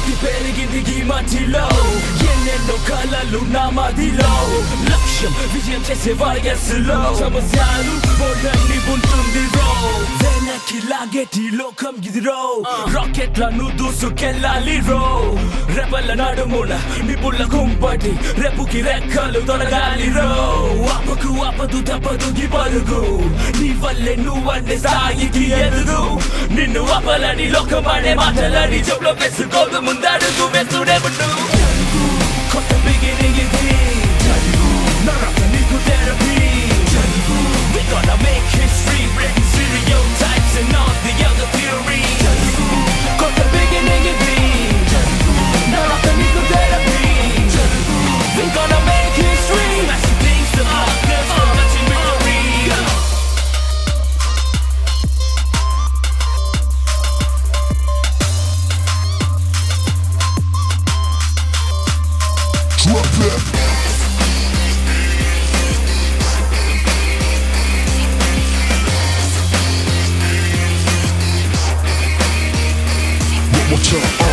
పుట్టి పెరిగింది ఈ మధ్యలో ఎన్నెన్నో కళలు నా మదిలో లక్ష్యం విజయం చేసే వయస్సులో సమస్యలు బోర్డన్ని ఉంటుంది రో వెనక్కి లాగేటి లోకం ఇది రో రాకెట్లను దూసుకెళ్ళాలి రో రెపల నడుమున నిపుళ్ళ కుంపటి రెప్పుకి రెక్కలు తొలగాలి రో ఆపకు ఆపదు తప్పదు ఈ పరుగు నీ వల్లే నువ్వండే స్థాయికి ఎదురు నిన్ను ఆపలని లోకమనే మాటలని చెవులో వేసుకోదు ముందడుగు వేస్తూనే ఉండు కొత్త beginning ఇది నరక నీకు therapy We gonna make history, breaking stereotypes and all the other theories కొత్త beginning ఇది నరక నీకు therapy We gonna make history, smashing things to others, touching victory Drop that. One more time.